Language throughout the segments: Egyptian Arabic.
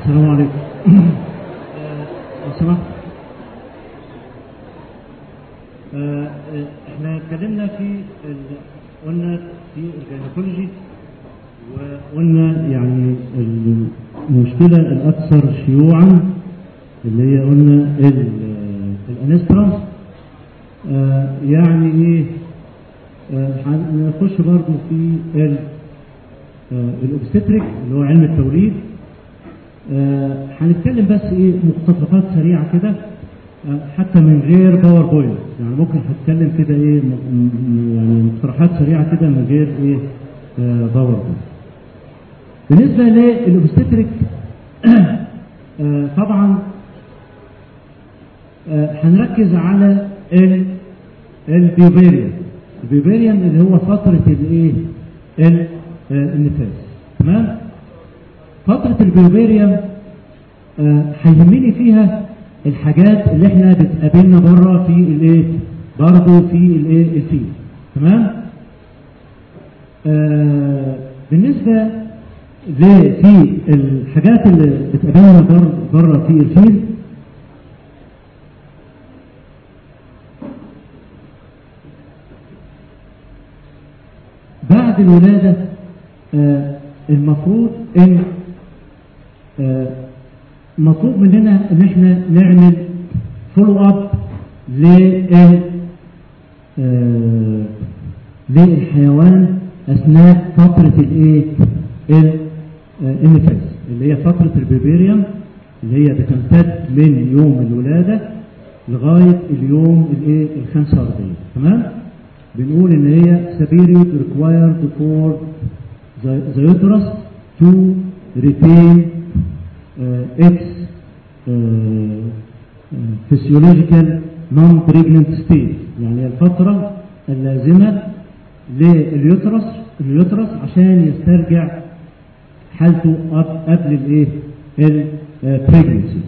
السلام عليكم لو سمحت آه، آه، احنا اتكلمنا في ال- قلنا في الجينيكولوجي وقلنا يعني المشكلة الأكثر شيوعا اللي هي قلنا ال- الانسترانس آه، يعني ايه آه، هنخش برضو في ال- آه، الاوبستريك اللي هو علم التوليد آه، هنتكلم بس ايه مقتطفات سريعه كده آه، حتى من غير باوربوينت يعني ممكن هتكلم كده ايه م- م- يعني مقترحات سريعه كده من غير ايه آه، باوربوينت بالنسبه للاوبستريك آه، طبعا آه، هنركز على ال البيوفيريوم البيوفيريوم اللي هو فترة الايه ال- آه، النفاس تمام فترة البيوفيريوم آه، هيهمني فيها الحاجات اللي احنا بتقابلنا بره في الايه برضه في الايه الفيل تمام آه، بالنسبة ل- في الحاجات اللي بتقابلنا بره بره في الفيل بعد الولادة آه، المفروض ان آه، مطلوب مننا ان احنا نعمل فولو اب لل آه، للحيوان اثناء فترة الايه ال- آه، النفاس اللي هي فترة البيبيريوم اللي هي بتمتد من يوم الولادة لغاية اليوم الايه ال 45 تمام بنقول ان هي period required for the, the uterus to retain uh, its uh, uh, physiological non-pregnant state يعني الفترة اللازمة لليوترس اليوترس عشان يسترجع حالته قب- قبل الايه البريجنسي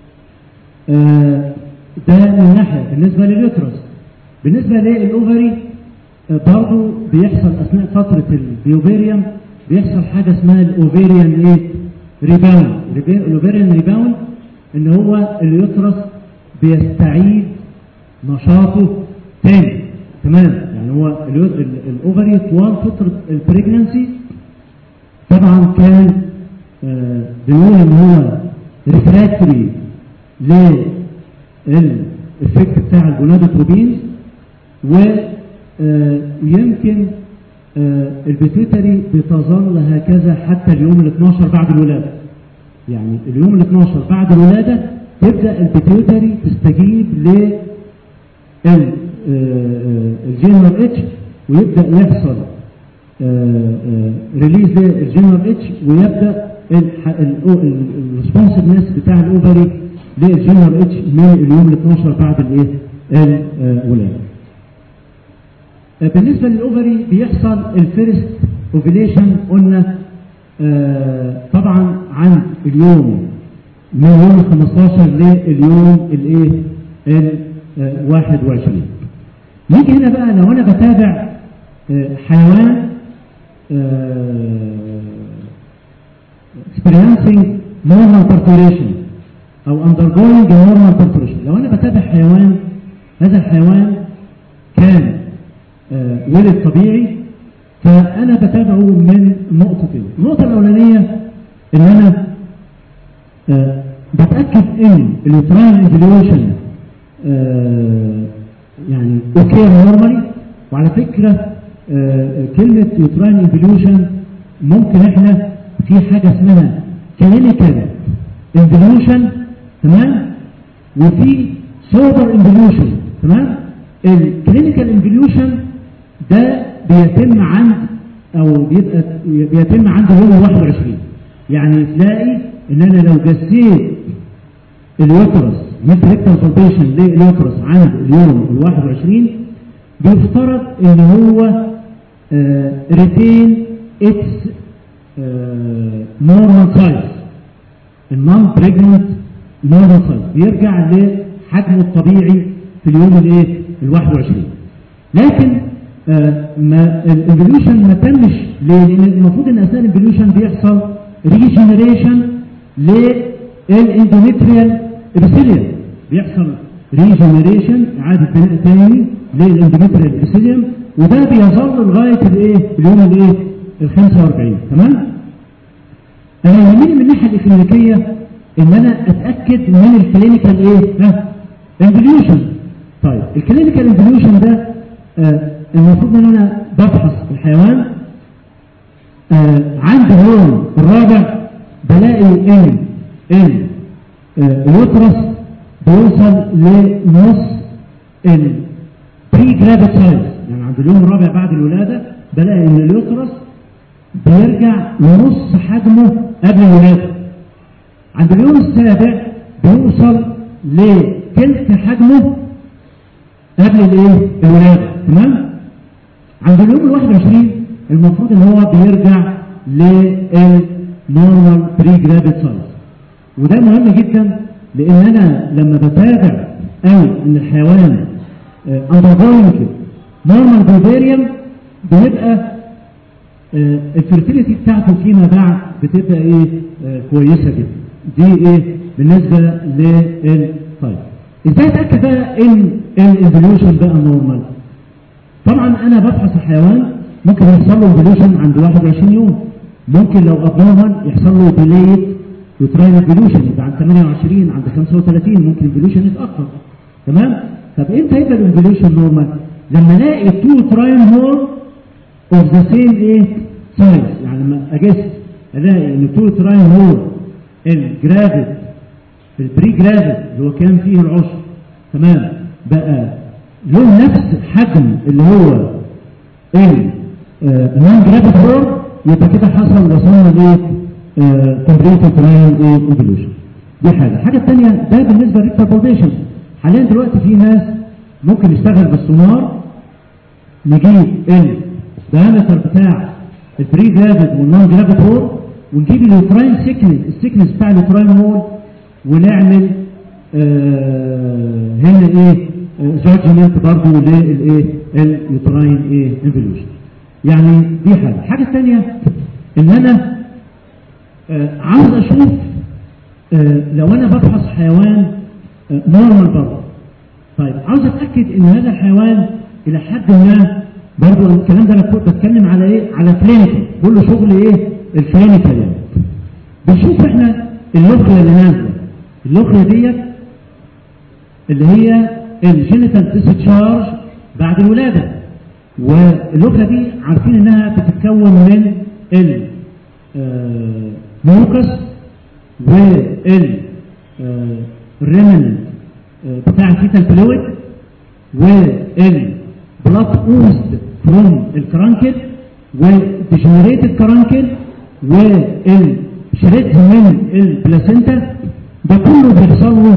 ده من ناحية بالنسبة لليوترس بالنسبة للأوفري آه، برضو بيحصل أثناء فترة البيوبيريوم بيحصل حاجة اسمها الأوفيريان إيه؟ ريباوند ريبي- الأوفيريان ريباوند إن هو اليوترس بيستعيد نشاطه تاني تمام يعني هو اليو- ال- الأوفري طوال فترة البريجنسي طبعا كان آه، بنقول ان هو ريفراكتوري للإفكت بتاع الجونادوتروبين ويمكن البيتيوتري بتظل هكذا حتى اليوم ال 12 بعد الولادة يعني اليوم ال 12 بعد الولادة تبدأ البيتيوتري تستجيب ل الجنرال اتش ويبدأ يحصل ريليز للجنرال اتش ويبدأ الريسبونسفنس بتاع الاوفري للجنرال اتش من اليوم ال 12 بعد الايه الولاده. آه، بالنسبه للاوفري بيحصل الفيرست اوفيليشن قلنا آه، طبعا عن اليوم من يوم ال 15 لليوم الايه ال 21 نيجي هنا بقى لو انا بتابع آه، حيوان آه، experiencing normal perforation او undergoing normal perforation لو انا بتابع حيوان هذا الحيوان كان آه، ولد طبيعي فانا بتابعه من نقطتين النقطه الاولانيه ان انا آه، بتاكد ان اليوتراين انفليوشن يعني اوكي نورمالي وعلى فكره آه، كلمه يوتراين انفليوشن ممكن احنا في حاجه اسمها كلينيكال انفليوشن تمام وفي سوبر انفليوشن تمام الكلينيكال انفليوشن ده بيتم عند او بيبقى بيتم عند اليوم 21 يعني تلاقي ان انا لو جسيت اليوترس مثل ريكتال بالبيشن لليوترس عند اليوم ال 21 بيفترض ان هو ريتين اتس نورمال سايز النون بريجننت نورمال سايز بيرجع لحجمه الطبيعي في اليوم الايه ال 21 لكن آه ما الانفليوشن ما تمش ليه؟ لان المفروض ان اثناء الانفليوشن بيحصل ريجنريشن الاندوميتريال ابيثيليوم بيحصل ريجنريشن اعاده بناء تاني للاندوميتريال ابيثيليوم وده بيظل لغايه الايه اليوم الايه ال 45 تمام انا يهمني من الناحيه الاكلينيكيه ان انا اتاكد من الكلينيكال ايه ها انفليوشن طيب الكلينيكال انفليوشن ده آه المفروض ان انا بفحص الحيوان آه عند اليوم الرابع بلاقي ان ان آه اليوترس بيوصل لنص البري جرافيت سايز يعني عند اليوم الرابع بعد الولاده بلاقي ان اليوترس بيرجع لنص حجمه قبل الولاده عند اليوم السابع بيوصل لثلث حجمه قبل الايه الولاده تمام عند اليوم ال 21 المفروض ان هو بيرجع للنورمال بري جرافيت سايز وده مهم جدا لان انا لما بتابع او ان الحيوان اندرجوينج نورمال فيفيريوم بيبقى الفيرتيليتي بتاعته فيما بعد بتبقى ايه آه كويسه جدا دي ايه بالنسبه لل طيب ازاي اتاكد بقى ان الانفليوشن بقى نورمال طبعا انا بفحص الحيوان ممكن يحصل له انفليوشن عند 21 يوم ممكن لو ابنورمال يحصل له ديليت يوتراين انفليوشن يبقى عند 28 عند 35 ممكن انفليوشن يتاخر تمام طب امتى يبقى الانفليوشن نورمال لما الاقي تو تراين هول اوف ذا سيم ايه سايز يعني لما اجس الاقي ان تو تراين هول الجرافيت البري جرافيت اللي هو كان فيه العشر تمام بقى له نفس حجم اللي هو النون جرافيت هول يبقى كده حصل وصلنا لايه كومبليت تراين ايه ايفولوشن دي حاجه الحاجه الثانيه ده بالنسبه للريكتابوليشن حاليا دلوقتي في ناس ممكن يشتغل بالسونار نجيب الدايمتر بتاع البري جرافيت والنون جرافيت هول ونجيب اليوتراين سيكنس السيكنس بتاع اليوتراين هول ونعمل آه هنا ايه جادجمنت برضه للايه اليوتراين ايه انفلوشن يعني دي حاجه الحاجه الثانيه ان انا آه عاوز اشوف آه لو انا بفحص حيوان نورمال برضه طيب عاوز اتاكد ان هذا الحيوان الى حد ما برضه الكلام ده انا كنت بتكلم على ايه على كلينيكال كله شغل ايه الكلينيكال يعني بنشوف احنا اللوخيه اللي نازله اللوخيه ديت اللي هي الجينيتال ديسشارج بعد الولاده واللوخيه دي عارفين انها بتتكون من الميوكس وال الريمن بتاع الفيتال فلويد والبلاد اوزد فروم الكرانكل والديجنريتد كرانكل والشريط من البلاسينتا ده كله بيحصل له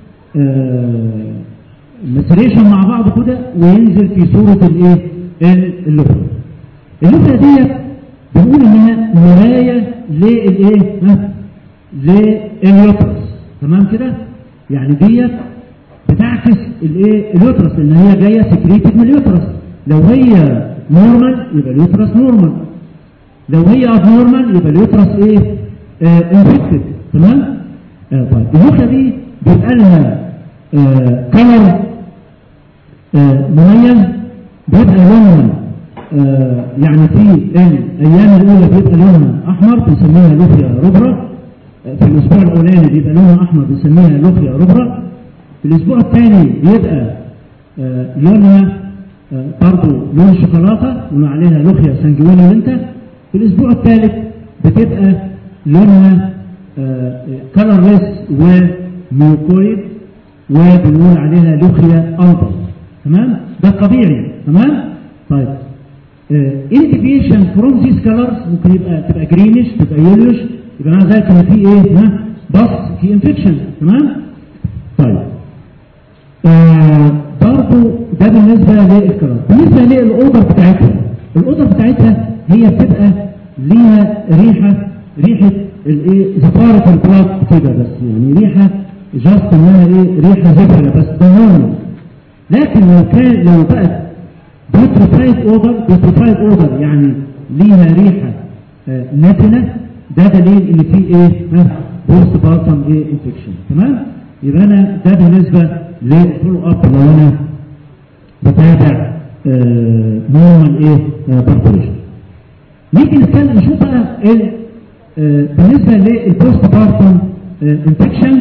مسريشن مع بعض كده وينزل في صورة الايه اللوحة اللوحة ديت بنقول انها مراية للايه لليوترس تمام كده يعني ديت بتعكس الايه اليوترس لان هي جايه سكريتد من اليوترس لو هي نورمال يبقى اليوترس نورمال لو هي ابنورمال يبقى اليوترس ايه آه انفكتد تمام آه طيب النقطه دي بيبقى لها آه كلر آه مميز بيبقى لونها آه يعني في الايام الاولى بيبقى لونها احمر بنسميها لوفيا روبرا في الاسبوع الاولاني بيبقى لونها احمر بنسميها لوفيا روبرا في الاسبوع الثاني بيبقى آه لونها آه برضه لون شوكولاته ونقول عليها لوخيا سانجويني لينتا في الاسبوع الثالث بتبقى لونها آه كلرليس وميوكويد وبنقول عليها لوخيا البا تمام ده الطبيعي تمام طيب انديفيشن فروم ذيس كلرز ممكن يبقى تبقى جرينش تبقى يوليوش يبقى معنى ذلك ان في ايه ها بص في انفكشن تمام طيب آه برضو ده بالنسبة للكرام بالنسبة للأوضر بتاعتها الأوضر بتاعتها هي بتبقى ليها ريحة ريحة الايه زفارة البلاط كده بس يعني ريحة جاست انها ايه ريحة زفرة بس ده نورمال لكن لو كان لو بقت بيوتريفايد اوضر بيوتريفايد اوضر يعني ليها ريحة آه نتنة ده دليل ان في ايه بوست بارتم ايه انفكشن تمام يبقى انا ده بالنسبه للفولو اب لو انا بتابع نورمال ايه بارتولوجي نيجي نتكلم نشوف بقى ال آه، بالنسبه للبوست بارتم انفكشن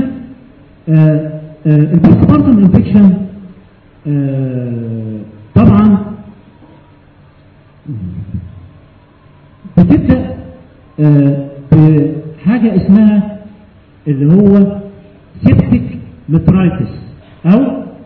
البوست بارتم انفكشن طبعا بتبدا آه، بحاجه اسمها اللي هو سيبتيك مترايتس او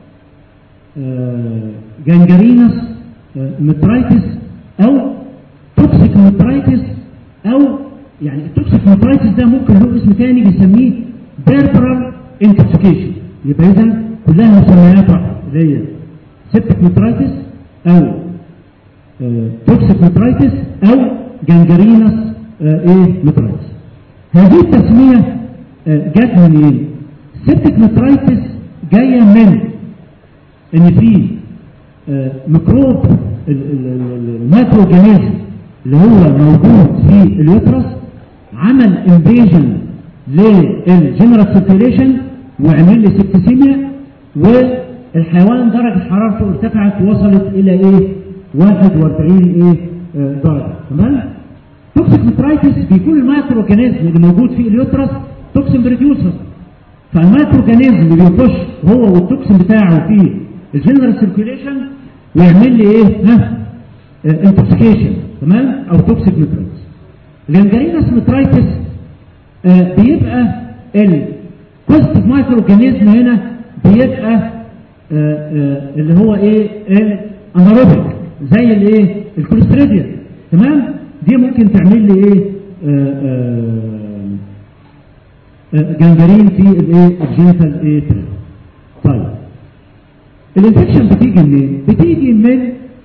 جانجرينس مترايتس او توكسيك مترايتس او يعني التوكسيك مترايتس ده ممكن له اسم تاني بيسميه بيربرال انتوكسيكيشن يبقى اذا كلها مسميات واحده اللي هي سيبتيك مترايتس او توكسيك مترايتس او جانجرينس ايه مترايتس هذه التسميه آه، جت من ايه؟ سيبتيك مترايتس جايه من ان في آه، ميكروب المايكروجينيزم اللي هو موجود في اليوترس عمل انفيجن للجنرال سيركيليشن وعمل لي سبتسيميا والحيوان درجه حرارته ارتفعت وصلت الى ايه؟ 41 ايه آه، درجه تمام؟ توكسيك مترايتس بيكون المايكرو اورجانيزم اللي موجود في اليوترس توكسين بريديوسر فالمايكرو اورجانيزم اللي بيخش هو والتوكسين بتاعه في الجنرال سيركيوليشن ويعمل لي ايه ها انتوكسيكيشن تمام او توكسيك مترايتس الجنجرينس مترايتس آه بيبقى البوزيتيف مايكرو اورجانيزم هنا بيبقى آه آه اللي هو ايه الاناروبيك زي الايه الكوليستريديا تمام دي ممكن تعمل لي ايه جنجرين في الايه الجينيتال ايه تراك. طيب الانفكشن بتيجي منين بتيجي من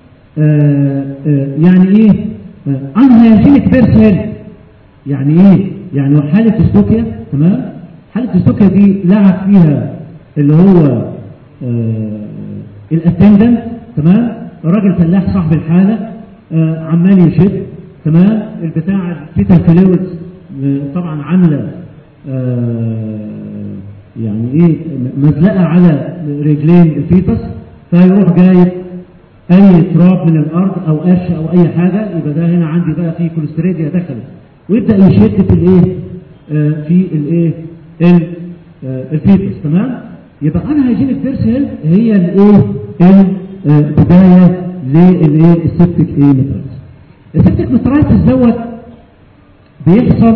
آه آه يعني ايه انهيجينيك بيرسل يعني ايه يعني حاله استوكيا تمام حاله استوكيا دي لعب فيها اللي هو آه الاتندنت تمام الراجل فلاح صاحب الحاله آه عمال يشد تمام البتاع الفيتال فلويدز طبعا عامله آه يعني ايه مزلقه على رجلين الفيتس فيروح جايب اي تراب من الارض او قش او اي حاجه يبقى ده هنا عندي بقى في كوليستريديا دخلت ويبدا يشد في الايه آه في الايه آه الفيتس تمام يبقى انا هيجينيك بيرسل هي الايه البدايه للايه السبتيك ايه مترايتس السبتيك مترايتس دوت بيحصل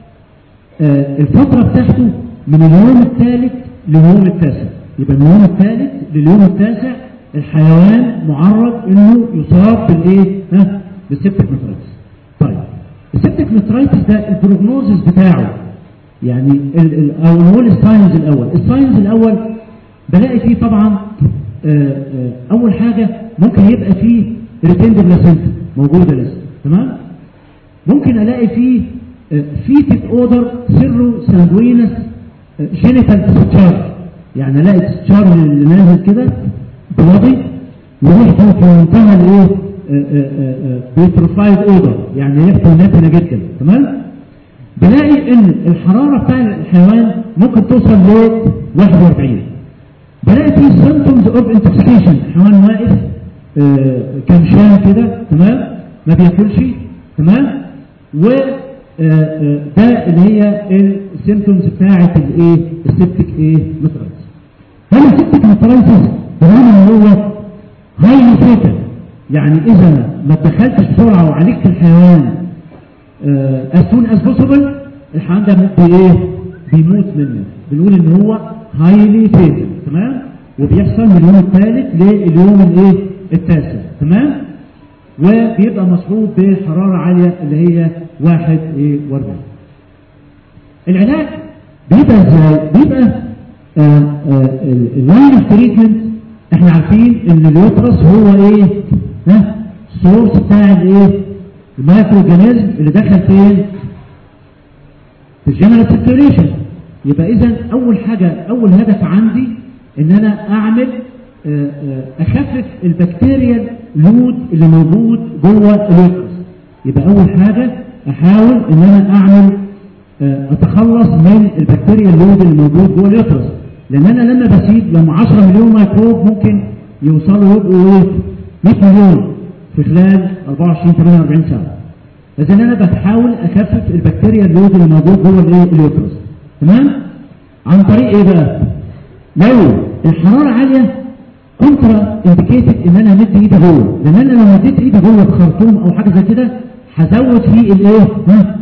آه الفترة بتاعته من اليوم الثالث لليوم التاسع يبقى من اليوم الثالث لليوم التاسع الحيوان معرض انه يصاب بالايه؟ ها؟ بالسبتيك مترايتس. طيب السبتيك مترايتس ده البروجنوزس بتاعه يعني ال ال او نقول الساينز الاول، الساينز الاول بلاقي فيه طبعا آآ آآ اول حاجه ممكن يبقى فيه ريتيند بلاسنتا موجوده لسه تمام؟ ممكن الاقي فيه فيتك اودر سيرو سانجوينس جينيتال ديسشارج يعني الاقي ديسشارج اللي نازل كده بلادي وريحته في منتهى الايه بيتروفايد اودر يعني ريحته ناتنه جدا تمام بلاقي ان الحراره بتاع الحيوان ممكن توصل ل 41 بلاقي في سيمتومز اوف انتوكسيكيشن الحيوان واقف كمشان كده تمام ما بياكلش تمام و ده اللي هي السيمتومز بتاعه الايه السبتيك ايه مترايتس هل السبتيك مترايتس رغم ان هو هاي فيتال يعني اذا ما اتدخلتش بسرعه وعالجت الحيوان as soon as possible الحيوان ده ممكن ايه بيموت منه بنقول ان هو هايلي فيتال تمام وبيحصل من اليوم الثالث لليوم الايه التاسع تمام وبيبقى مصحوب بحرارة عالية اللي هي واحد ايه واربعين العلاج بيبقى ازاي؟ بيبقى اللاين اوف تريتمنت احنا عارفين ان اليوترس هو ايه؟ ها؟ السورس بتاع الايه؟ المايكرو اورجانيزم اللي دخل فين؟ في الجنرال سيركيوليشن يبقى اذا اول حاجه اول هدف عندي ان انا اعمل اخفف البكتيريا لود اللي موجود جوه اليوترس يبقى اول حاجه احاول ان انا اعمل آه، اتخلص من البكتيريا اللود اللي موجود جوه اليوترس لان انا لما بسيب لما 10 مليون ميكروب ممكن يوصلوا يبقوا ايه 100 مليون في خلال 24 48 ساعه اذا انا بحاول اخفف البكتيريا اللود اللي موجود جوه الايه اليوترس تمام عن طريق ايه بقى لو الحراره عاليه كونترا انديكيتد ان انا امد ايدي جوه لان انا لو مديت ايدي جوه بخرطوم او حاجه زي كده هزود فيه الايه ها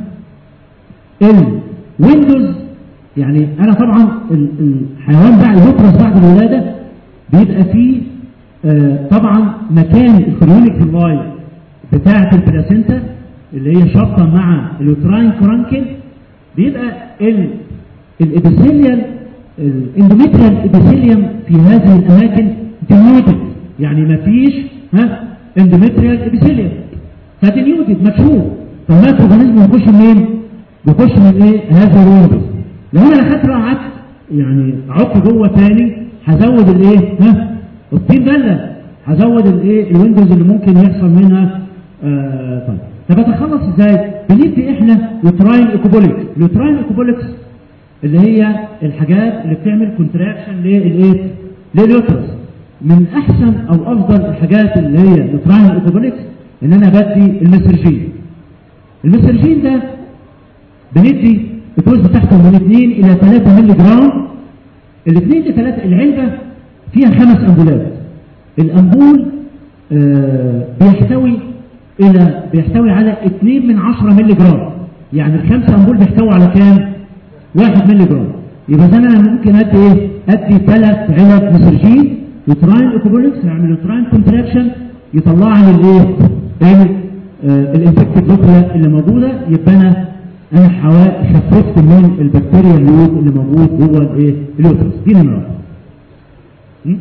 الويندوز يعني انا طبعا ال- الحيوان بعد اليوترس بعد الولاده بيبقى فيه آه، طبعا مكان الكريونيك فلاي بتاعه البلاسينتا اللي هي شابطه مع اليوتراين كرانكل بيبقى ال الابيثيليال الاندوميتريال ابيثيليوم في هذه الاماكن دينيوتد يعني ما فيش ها اندوميتريال ابيثيليوم فدينيوتد مكشوف فالمايكرو اورجانيزم بيخش منين؟ بيخش من ايه؟ هذا الويندوز لو انا دخلت بقى قعدت يعني عدت جوه تاني هزود الايه؟ ها؟ الطين بله هزود الايه؟ الويندوز اللي ممكن يحصل منها آه طيب طب اتخلص ازاي؟ بندي احنا يوتراين ايكوبوليك، اليوتراين ايكوبوليكس اللي هي الحاجات اللي بتعمل كونتراكشن للايه؟ لليوترس من احسن او افضل الحاجات اللي هي يوتراين ايكوبوليكس ان انا بدي المسرجين المسرجين ده بندي الدوز بتاعته من 2 الى 3 مللي جرام ال 2 ل 3 العلبه فيها خمس امبولات الامبول آه بيحتوي الى بيحتوي على 2 من 10 مللي جرام يعني الخمسه امبول بيحتوي على كام؟ 1 مللي جرام يبقى ده انا ممكن ادي ايه؟ ادي ثلاث علب مسرجين يوتراين ايكوبوليكس يعمل يوتراين كونتراكشن يطلع لي الايه؟ الانفكتد لوكلا اللي موجوده يبقى انا انا حوا- خففت من البكتيريا اللود اللي موجود جوه الايه؟ اليوترس دي نمره واحد. م?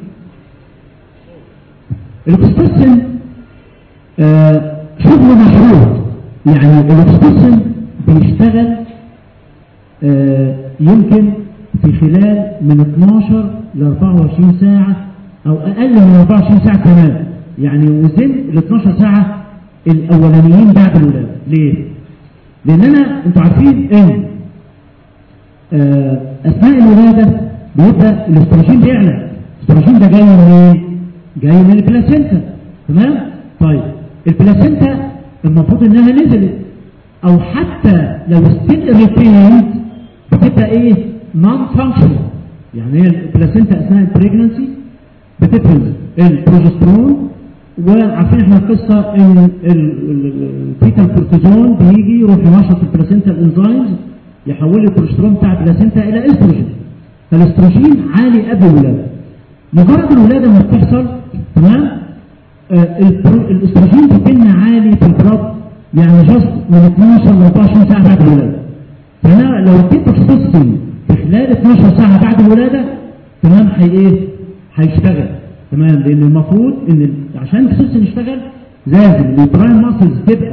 الاكسبرسن آه شغله مشروط يعني الاكسبرسن بيشتغل آه يمكن في خلال من 12 ل 24 ساعة أو أقل من 24 ساعة كمان يعني وزن ال 12 ساعة الأولانيين بعد الولادة ليه؟ لأن أنا أنتوا عارفين إن آه أثناء الولادة بيبدأ الاستروجين بيعلى الاستروجين ده جاي منين؟ جاي من البلاسينتا تمام؟ طيب البلاسينتا المفروض إنها نزلت أو حتى لو ستيل ريتيند بتبقى ايه نون فانكشن يعني هي البلاسينتا اثناء البريجنسي بتفرز البروجسترون وعارفين احنا القصه ان الفيتال كورتيزون بيجي يروح ينشط البلاسينتا الانزيمز يحول البروجسترون بتاع البلاسينتا الى استروجين فالاستروجين عالي قبل الولاده مجرد الولاده ما بتحصل تمام آه البرو- الاستروجين بيكون عالي في البلد يعني جاست من 12 ل 24 ساعه بعد الولاده فانا لو اديت اكسبوستين في خلال 12 ساعه بعد الولاده تمام هي ايه؟ هيشتغل تمام لان المفروض ان ال- عشان الاكسبوستين يشتغل لازم البرايم ماسلز تبقى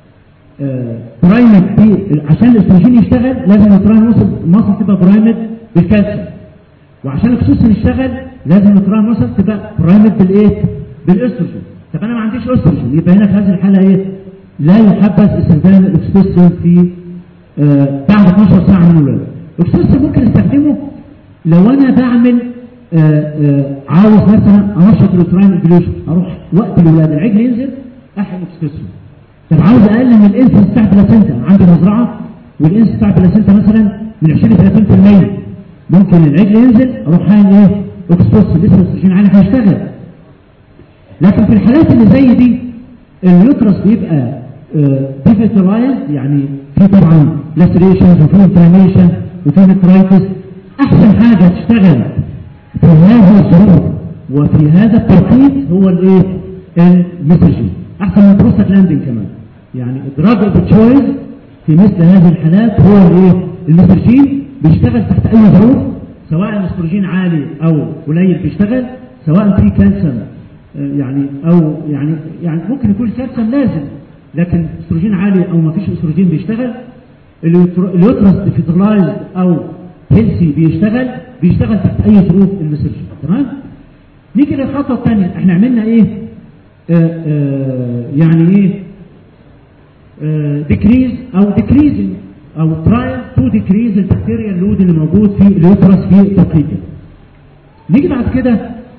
برايمد ب عشان الاستروجين يشتغل لازم البرايم ماسل تبقى برايمد بالكالسيوم وعشان الاكسوسين يشتغل لازم التران ماسل تبقى برايمد بالايه؟ بالاستروجين طب انا ما عنديش استروجين يبقى هنا في هذه الحاله ايه؟ لا يحبذ استخدام الاكسوسين في آه بعد 12 ساعه من الولاده. الاكسوسين ممكن استخدمه لو انا بعمل آه آه عاوز مثلا انشط الوتراين انجليشن اروح وقت الولاده العجل ينزل احقن اكسوسين. طب عاوز اقلل من الانسنس بتاع البلاسينتا عندي مزرعه والانسنس بتاع البلاسينتا مثلا من 20 ل 30% ممكن العجل ينزل اروح حاجه ايه اكسبوس لسه الاكسجين عالي هيشتغل لكن في الحالات اللي زي دي اليوترس بيبقى ديفيترايز يعني في طبعا لاسريشنز وفي انفلاميشن وفي نترايتس احسن حاجه تشتغل في هذه الظروف وفي هذا التوقيت هو الايه المسجين احسن من بروستاجلاندين كمان يعني دراج اوف تشويس في مثل هذه الحالات هو الايه المسجين بيشتغل تحت اي ظروف سواء الاستروجين عالي او قليل بيشتغل سواء في كالسيوم آه، يعني او يعني يعني ممكن يكون الكالسيوم لازم لكن استروجين عالي او ما فيش استروجين بيشتغل اليوتر- اليوترس ديفيترايز او هيلسي بيشتغل بيشتغل تحت اي ظروف المسرجين تمام نيجي للخطوه الثانيه احنا عملنا ايه آه آه يعني ايه ديكريز او ديكريزنج او ترايل تو ديكريز البكتيريا اللود اللي موجود في اليوترس في التوقيتة نيجي بعد كده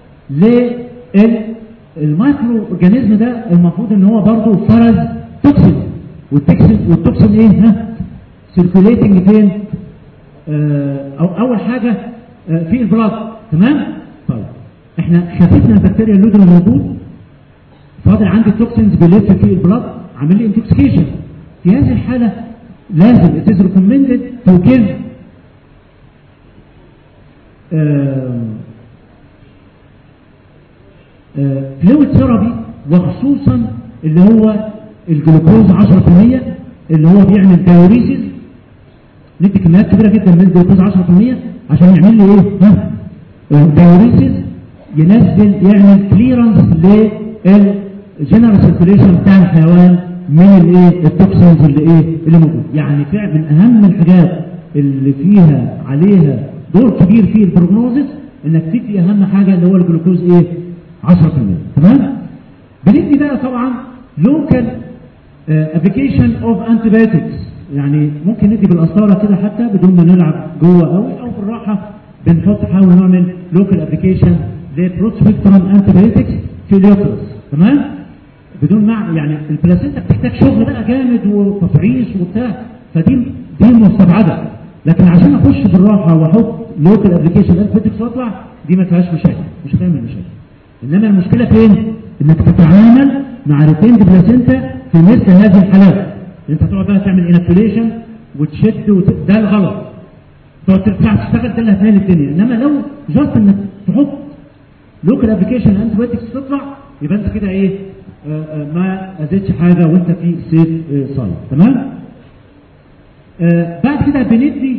للمايكرو اورجانيزم ده المفروض ان هو برضه فرز توكسين والتوكسين والتوكسين ايه ها سيركوليتنج فين آه أو اول حاجه آه في البلاد تمام طيب احنا خففنا البكتيريا اللود اللي موجود فاضل عندي توكسينز بيلف في البلاد عامل لي انتوكسيكيشن في هذه الحاله لازم it is recommended to give فلويد ثيرابي وخصوصا اللي هو الجلوكوز 10% اللي هو بيعمل دايوريسيس ندي كميات كبيره جدا من الجلوكوز 10% عشان يعمل لي ايه؟ ها؟ دايوريسيس ينزل يعمل كليرنس للجنرال سيركيليشن بتاع الحيوان من الايه؟ التوكسينز اللي ايه؟ اللي موجود يعني فعلا من اهم الحاجات اللي فيها عليها دور كبير في البروجنوزس انك تدي اهم حاجه اللي هو الجلوكوز ايه؟ 10% تمام؟ بندي بقى طبعا لوكال ابلكيشن اوف انتيبيوتكس يعني ممكن ندي بالقسطره كده حتى بدون ما نلعب جوه قوي او بالراحه بنحط نحاول نعمل لوكال ابلكيشن لبروسبكترم انتيبيوتكس في اليوترس تمام؟ بدون مع يعني البلاسينتا بتحتاج شغل بقى جامد وتفريش وبتاع فدي دي مستبعده لكن عشان اخش بالراحه واحط لوكال ابلكيشن انتيبيوتكس واطلع دي ما فيهاش مشاكل مش هتعمل مشاكل انما المشكله فين؟ انك تتعامل مع ريتيند بلاسينتا في مثل هذه الحالات انت تقعد بقى تعمل انكوليشن وتشد وت... ده الغلط تقعد ترجع تشتغل ده اللي هتنقل الدنيا انما لو جاست انك تحط لوكال ابلكيشن انتي بايوتكس تطلع يبقى انت كده ايه آآ آآ ما اذيتش حاجه وانت في سيف سايد تمام بعد كده بندي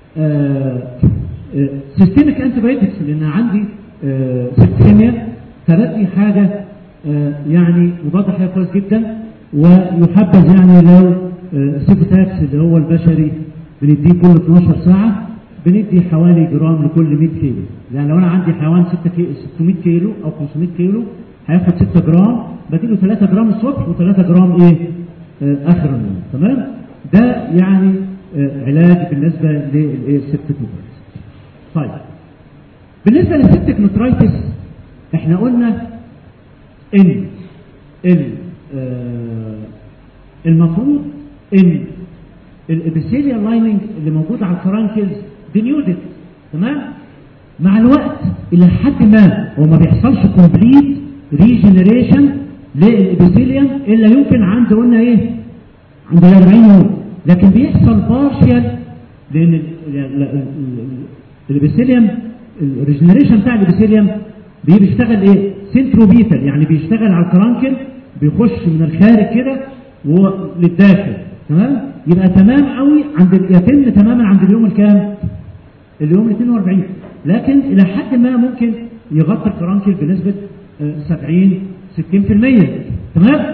سيستميك انتي بايوتكس لان عندي سيبتيميا فبدي حاجه يعني مضاد حيوي كويس جدا ويحبذ يعني لو سيفوتاكس اللي هو البشري بنديه كل 12 ساعة بندي حوالي جرام لكل 100 كيلو يعني لو انا عندي حيوان 6 كيلو 600 كيلو او 500 كيلو هياخد 6 جرام بديله 3 جرام الصبح و3 جرام ايه آه اخر النوم تمام ده يعني آه علاج بالنسبة للسبتك نوترايتس طيب بالنسبة للسبتك نوترايتس احنا قلنا ان ال آه المفروض ان الابيثيليال لايننج اللي موجود على الكرانكلز دينيودد تمام مع الوقت الى حد ما هو ما بيحصلش كومبليت ريجنريشن للابيثيليوم الا يمكن عند قلنا ايه عند ال 40 يوم لكن بيحصل بارشال لان الابيثيليوم الريجنريشن بتاع الابيثيليوم بيشتغل ايه سنتروبيتال يعني بيشتغل على الكرانكل بيخش من الخارج كده وللداخل تمام يبقى تمام قوي عند يتم تماما عند اليوم الكام اليوم ال 42 لكن الى حد ما ممكن يغطي الكرانكل بنسبه 70 60% تمام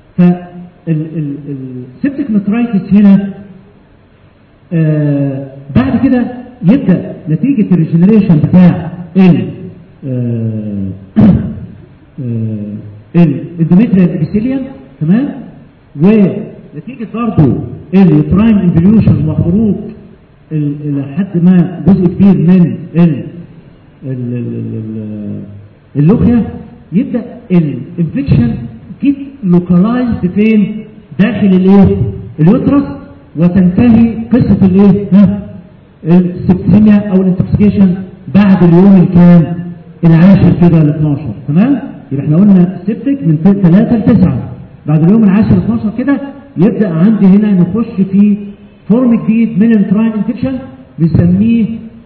فالسبتك نترايتس هنا آه بعد كده يبدا نتيجه الريجنريشن بتاع ال الاندوميتريال ابيثيليوم تمام ونتيجه برضه اليوتراين انفليوشن وخروج الى حد ما جزء كبير من ال اللوخيا يبدا الانفكشن جيت لوكالايزد فين داخل الايه اليوترس وتنتهي قصه الايه ها السبتيميا او الانتوكسيكيشن بعد اليوم الكام العاشر كده ل 12 تمام يبقى احنا قلنا سبتك من 3 ل 9 بعد اليوم العاشر 12 كده يبدا عندي هنا نخش في فورم جديد من التراين انفكشن بنسميه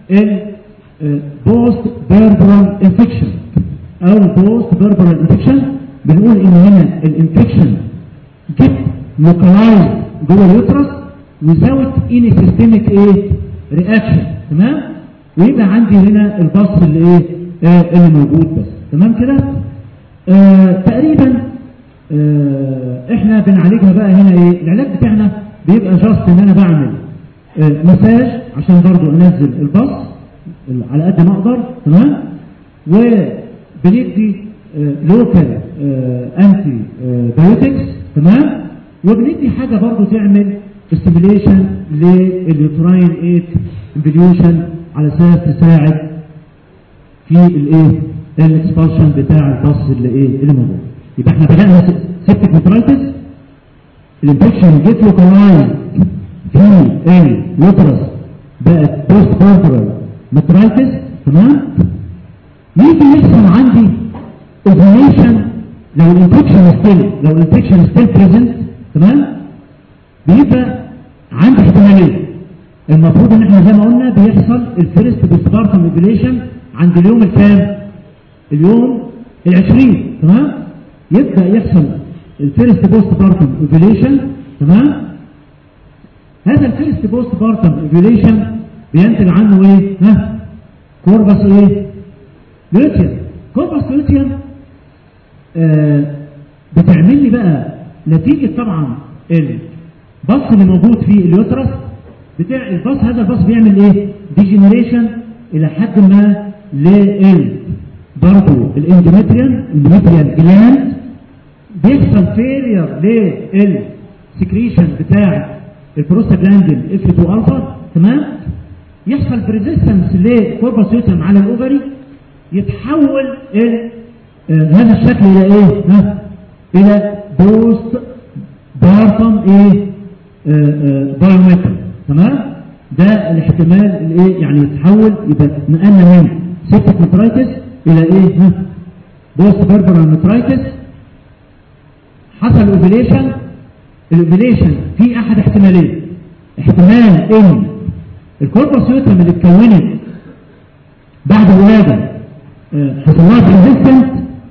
البوست بيربرال انفكشن او بوست بيربرال انفكشن بنقول ان هنا الانفكشن جت لوكالايز جوه اليوترس وزاوت اني سيستميك ايه رياكشن تمام ويبقى عندي هنا البص اللي ايه آه اللي موجود بس تمام كده آه تقريبا آه احنا بنعالجها بقى هنا ايه العلاج بتاعنا بيبقى جاست ان انا بعمل آه مساج عشان برضو انزل البص على قد ما اقدر تمام وبندي آه لوكال انتي بايوتكس تمام وبندي حاجه برضو تعمل ستيميليشن لليوتراين ايه انفليوشن على اساس تساعد في الايه الاكسبانشن بتاع البص اللي ايه اللي موجود يبقى احنا بدانا سيبتك مترايتس الانفكشن جيت لوكالايز في اليوترس بقت بوست بارترال مترايتس تمام يجي يحصل عندي اوفيليشن لو الانفكشن ستيل لو الانفكشن ستيل بريزنت تمام بيبقى عندي احتماليه المفروض ان احنا زي ما قلنا بيحصل الفيرست بوستبارتم اوفيليشن عند اليوم الكام اليوم العشرين تمام يبدا يحصل الفيرست بوستبارتم اوفيليشن تمام هذا الفيرست بوستبارتم اوفيليشن بينتج عنه ايه ها كوربس ايه لوتيان كوربس لوتيان آه بتعمل لي بقى نتيجه طبعا البص اللي موجود في اليوترس بتاع الباص هذا الباص بيعمل ايه ديجنريشن الى حد ما لل برضه الاندوميتريال الاندوميتريال جلاند بيحصل فيلير للسكريشن بتاع البروستاجلاندين اف 2 الفا تمام يحصل بريزيستنس لكورباسيوتم على الاوفري يتحول ال آه هذا الشكل الى ايه ها الى بوست بارتم ايه بايومتر تمام ده الاحتمال الايه يعني يتحول يبقى نقلنا من سيبتك مترايتس الى ايه ها بوست باربرال مترايتس حصل اوفيليشن الاوفيليشن في احد احتمالين احتمال ان الكورباسيوتم اللي اتكونت بعد الولاده اه حصل لها بريزيستنت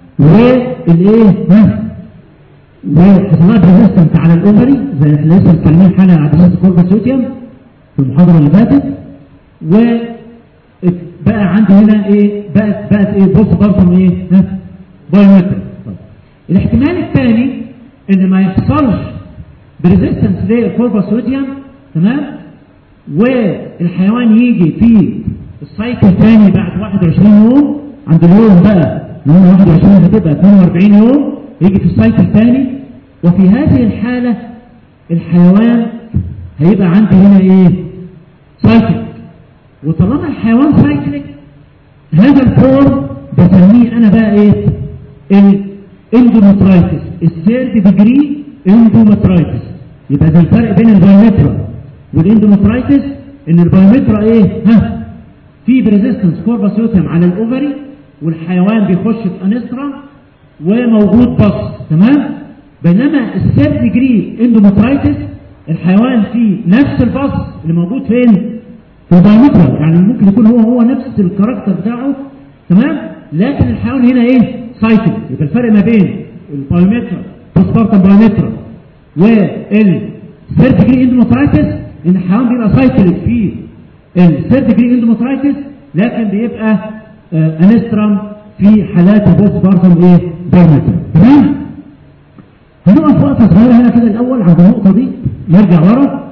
والايه ها وحصل لها بريزيستنت على الاوفري زي احنا لسه متكلمين حاجه على بريزيستنت كورباسيوتم في المحاضره اللي فاتت و بقى عندي هنا ايه بقت بقت ايه بص برضه ايه ها بايومتر الاحتمال الثاني ان ما يحصلش بريزيستنس للكورباسيوتيوم تمام والحيوان يجي في السايكل الثاني بعد 21 يوم عند اليوم بقى يوم 21 هتبقى 42 يوم يجي في السايكل الثاني وفي هذه الحالة الحيوان هيبقى عندي هنا ايه سايكل وطالما الحيوان سايكليك هذا الفورم بسميه انا بقى ايه الاندومترايتس الثيرد ديجري اندومترايتس يبقى ده الفرق بين البايومترا والاندومترايتس ان البايومترا ايه ها في بريزيستنس كورباسيوتم على الاوفري والحيوان بيخش في انسترا وموجود بص تمام بينما الثيرد ديجري اندومترايتس الحيوان فيه نفس البص اللي موجود فين في البايومترا يعني ممكن يكون هو هو نفس الكاركتر بتاعه تمام لكن الحيوان هنا ايه سايكل يبقى الفرق ما بين البايومترا بوستبارتم بايومترا والثيرد ديجري اندومترايتس ان الحيوان بيبقى سايكل في الثيرد ديجري اندومترايتس لكن بيبقى آه انسترام في حالات البوستبارتم ايه بايومترا تمام هنقف وقفه صغيره هنا كده الاول عند النقطه دي نرجع ورا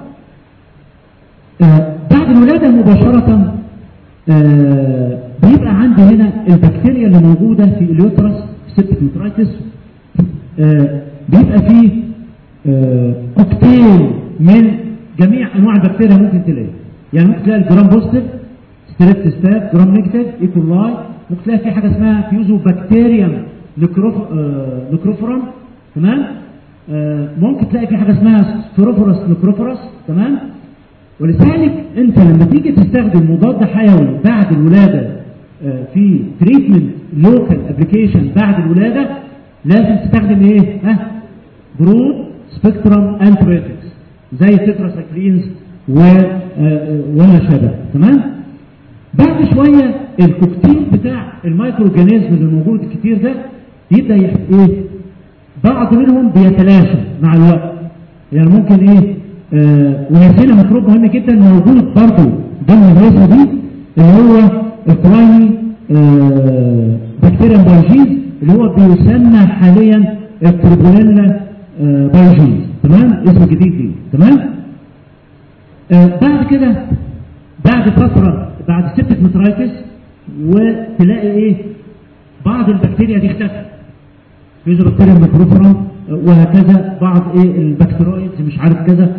آه بعد الولاده مباشره آه بيبقى عندي هنا البكتيريا اللي موجوده في اليوترس سيبتك مترايتس آه بيبقى فيه آه كوكتيل من جميع انواع البكتيريا ممكن تلاقي يعني ممكن تلاقي الجرام بوزيتيف ستريبت ستاف جرام نيجاتيف ايكولاي ممكن تلاقي في حاجه اسمها فيوزو بكتيريوم لكروف آه لكروفورم تمام آه ممكن تلاقي في حاجه اسمها سكروفورس لكروفورس تمام ولذلك انت لما تيجي تستخدم مضاد حيوي بعد الولاده آه في تريتمنت لوكال ابلكيشن بعد الولاده لازم تستخدم ايه ها برود سبيكترم انتبيوتكس زي تتراسايكلينز و آه وما شابه تمام بعد شويه الكوكتيل بتاع المايكرو اورجانيزم اللي موجود الكتير ده يبدا ايه بعض منهم بيتلاشى مع الوقت يعني ممكن ايه آه ونسينا ميكروب مهم جدا موجود برضه ضمن الوظيفه دي اللي هو البرايمي آه بكتيريا بايجيز اللي هو بيسمى حاليا التربوليلا آه بايجيز تمام اسم جديد دي تمام آه بعد كده بعد فتره بعد سبتك مترايتس وتلاقي ايه بعض البكتيريا دي اختفت فيزو بكتيريا ميكروفورم وهكذا بعض ايه البكتيرويدز مش عارف كذا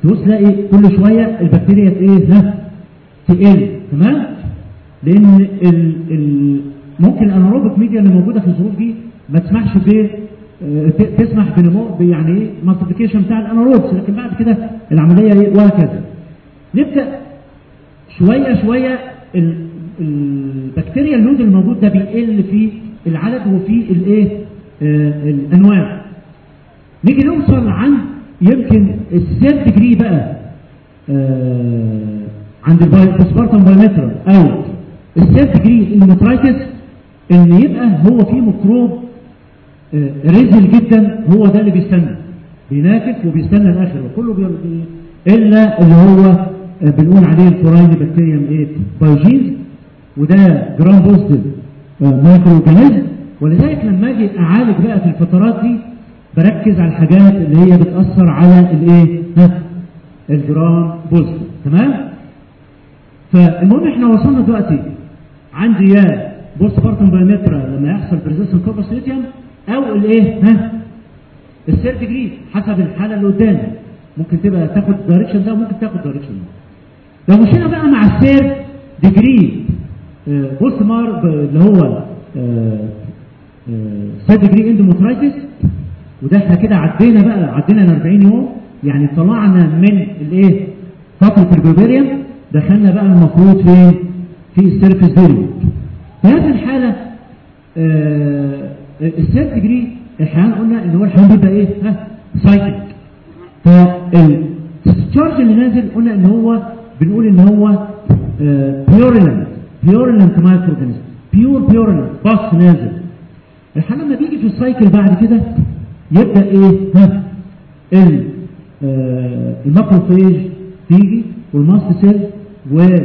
تبص تلاقي كل شويه البكتيريا ايه ها تقل تمام لان ال ال ممكن الاناروبيك ميديا اللي موجوده في الظروف دي ما تسمحش ب آه، ت- تسمح بنمو ب- يعني ايه مالتيبيكيشن بتاع الاناروبس لكن بعد كده العمليه ايه وهكذا نبدا شويه شويه ال- البكتيريا اللود الموجود ده بيقل في العدد وفي الايه آه، الانواع نيجي نوصل عند يمكن السير ديجري بقى آه، عند البوسبارتم بايمترال او السير ديجري المترايتس ان يبقى هو في ميكروب آه، رزل جدا هو ده اللي بيستنى بيناكف وبيستنى الاخر وكله بي... بي- الا اللي هو آه، بنقول عليه الفوراين بكتيريوم ايه بايوجينز وده جرام بوزيتيف مايكرو اورجانيزم ولذلك لما اجي اعالج بقى في الفترات دي بركز على الحاجات اللي هي بتاثر على الايه ها الجرام بوزيتيف تمام فالمهم احنا وصلنا دلوقتي عندي يا بوست بارتم بايومترا لما يحصل بريزيستنت كوربس ليثيوم او الايه ها السير ديجري حسب الحاله اللي قدامي ممكن تبقى تاخد دايركشن ده وممكن تاخد دايركشن ده لو مشينا بقى مع السير ديجري آه، بوست مار ب- اللي هو سير ديجري اندوموترايتس وده احنا كده عدينا بقى عدينا ال 40 يوم يعني طلعنا من الايه فتره الجوبيريوم دخلنا بقى المفروض فين في السيرفيس بيريود في هذه الحاله آه السير ديجري احيانا قلنا ان هو الحيوان بيبقى ايه ها سايكل فالتشارج اللي نازل قلنا ان هو بنقول ان هو بيوريلنت بيوريلنت مايكرو اورجانيزم بيور بيوريلنت باص نازل الحاله لما بيجي في السايكل بعد كده يبدا ايه ها ال آه، الماكروفيج تيجي والماست سيل وال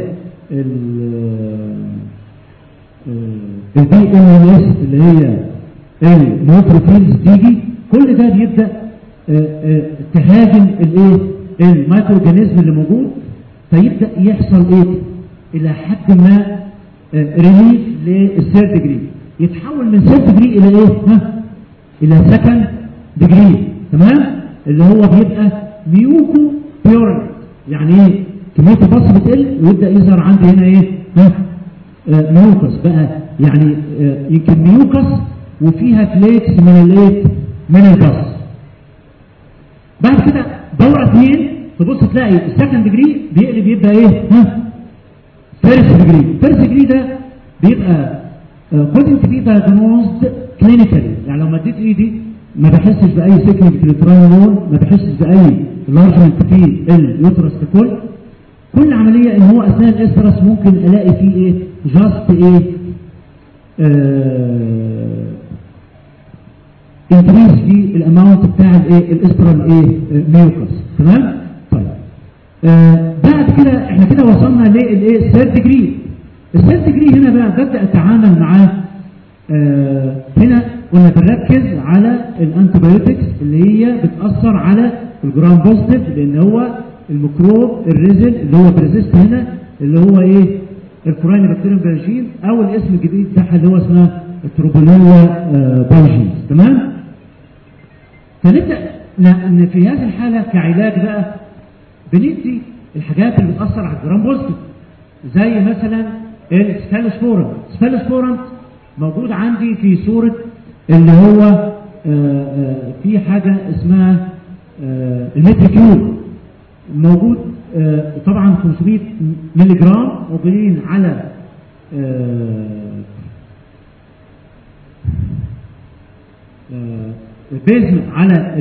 البي ام اس اللي هي الميوتروفيلز تيجي كل ده بيبدا آه، آه، تهاجم الايه المايكرو اورجانيزم اللي موجود فيبدا يحصل ايه الى حد ما ريليف للسير ديجري يتحول من سير ديجري الى ايه ها الى سكند ديجري تمام اللي هو بيبقى ميوكو بيورن يعني ايه كميه البص بتقل ويبدا يظهر عندي هنا ايه ها آه، ميوكس بقى يعني آه، يمكن ميوكس وفيها فليكس من الايه من البص بعد كده دوره اثنين تبص تلاقي السكند ديجري بيقلب يبقى ايه ها فيرست ديجري فيرست ديجري ده بيبقى كودنج تو بي دايجنوزد كلينيكالي يعني لو مديت ايدي ما بحسش باي سيكنج في الترانول ما بحسش باي لارجمنت في اليوترس ككل كل عمليه ان هو اثناء الاسترس ممكن الاقي فيه ايه جاست ايه انكريز في الاماونت بتاع الايه الاسترال ايه ميوكس تمام طيب آه بعد كده احنا كده وصلنا للايه الثيرد ديجري الثيرد ديجري هنا بقى ببدا اتعامل معاه آه هنا قلنا بنركز على الانتيبيوتكس اللي هي بتاثر على الجرام بوزيتيف لان هو الميكروب الريزل اللي هو بريزيست هنا اللي هو ايه الفوراين بكتيريوم فيرجين او الاسم الجديد بتاعها اللي هو اسمها التروبوليلا آه بايجينز تمام فنبدا ان في هذه الحاله كعلاج بقى بندي الحاجات اللي بتاثر على الجرام بوزيتيف زي مثلا السفالوسفورم السفالوسفورم موجود عندي في صوره اللي هو آآ آآ في حاجه اسمها المتريكيول موجود طبعا 500 مللي جرام موجودين على بيزم على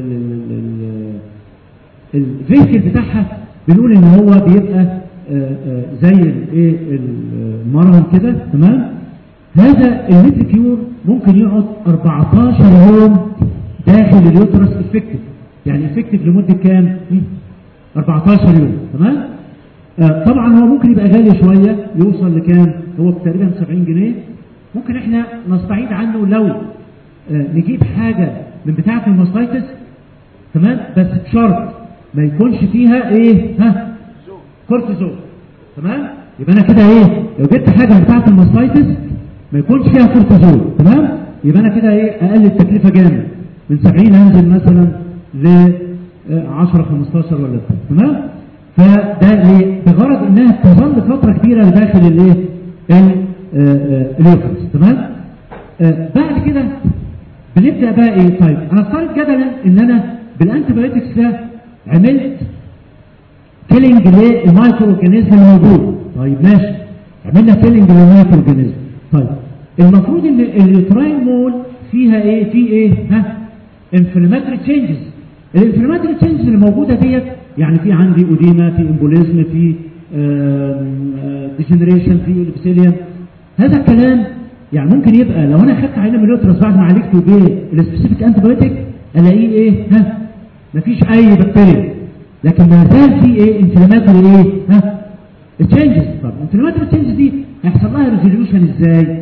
الفيكل بتاعها بنقول ان هو بيبقى زي الايه المرهم كده تمام هذا الميتريكيور ممكن يقعد 14 يوم داخل اليوترس افكتيف يعني افكتيف لمده كام 14 يوم تمام آه طبعا هو ممكن يبقى غالي شويه يوصل لكام هو تقريبا 70 جنيه ممكن احنا نستعيد عنه لو آه نجيب حاجه من بتاعه الماستايتس تمام بس بشرط ما يكونش فيها ايه ها كورتيزون تمام يبقى انا كده ايه لو جبت حاجه من بتاعه الماستايتس ما يكونش فيها كورتيزون تمام يبقى انا كده ايه اقل التكلفه جامد من 70 انزل مثلا ل آه، 10 15 ولا بتاع تمام فده ليه؟ بغرض انها تظل فتره كبيره داخل الايه ال- آه، آه، اليوترس تمام آه، بعد كده بنبدا بقى ايه طيب انا افترض جدلا ان انا بالانتيبيوتكس ده عملت كيلينج للمايكرو اورجانيزم الموجود طيب ماشي عملنا كيلينج للمايكرو اورجانيزم طيب المفروض ان اليوتراين مول فيها ايه في ايه ها انفلاماتوري تشينجز الانفلاماتوري تشينجز اللي موجوده ديت يعني في عندي اوديما في امبوليزم في ديجنريشن في الابسيليوم هذا الكلام يعني ممكن يبقى لو انا خدت عينه من اليوترس بعد ما عالجته بالسبيسيفيك انتيبيوتيك الاقيه ايه ها مفيش اي بكتيريا لكن ما زال في ايه انفلاماتوري ايه ها التشينجز طب الانفلاماتوري تشينجز دي هيحصل لها ريزوليوشن ازاي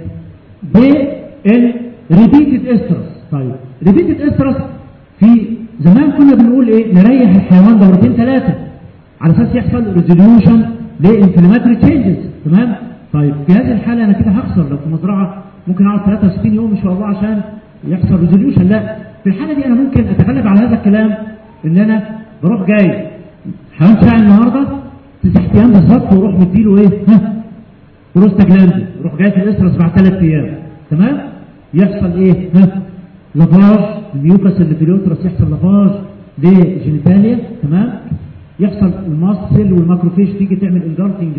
بالريبيتد استرس طيب ريبيتد استرس في زمان كنا بنقول ايه نريح الحيوان دورتين ثلاثه على اساس يحصل ريزوليوشن لانفلاماتوري تشينجز تمام طيب في هذه الحاله انا كده هخسر لو في مزرعه ممكن اقعد 63 يوم ان شاء الله عشان يحصل ريزوليوشن لا في الحاله دي انا ممكن اتغلب على هذا الكلام ان انا بروح جاي حيوان ساعه النهارده تسع ايام بالظبط واروح مديله ايه ها بروستاجلاند يروح جاي في الاسترس بعد ثلاث ايام تمام يحصل ايه ها لافاج الميوكس اللي في اليوترس يحصل لافاج لجينيتاليا تمام يحصل الماسل والماكروفيج تيجي تعمل انجارتنج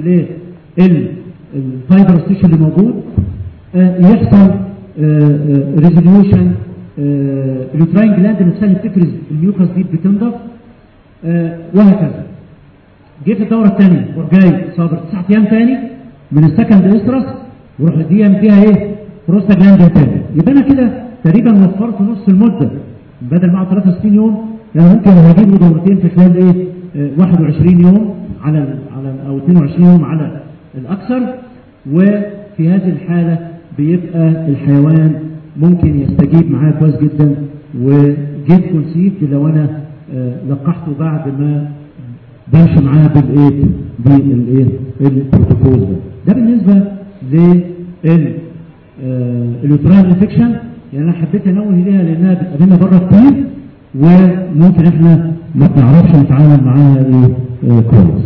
للفايبر ستيشن اللي موجود آه يحصل ريزوليوشن اليوتراين جلاند نفسها اللي بتفرز الميوكس دي بتنضف آه وهكذا جه في الدوره الثانيه روح جاي صابر تسع ايام ثاني من السكند استرس وروح مديها فيها ايه؟ بروستاجلاند ثاني يبقى انا كده تقريبا وفرت نص المده بدل ما اقعد 63 يوم يعني ممكن هجيب له دورتين في خلال ايه؟ آه 21 يوم على ال على ال او 22 يوم على الاكثر وفي هذه الحاله بيبقى الحيوان ممكن يستجيب معاه كويس جدا وجيت كونسيفت لو انا آه لقحته بعد ما بمشي معاه بالايه بالايه البروتوكول ده ده بالنسبه لل اليوتراين انفكشن يعني انا حبيت انوه ليها لانها بتقابلنا بره كتير وممكن احنا ما بنعرفش نتعامل معاها ايه آه كويس.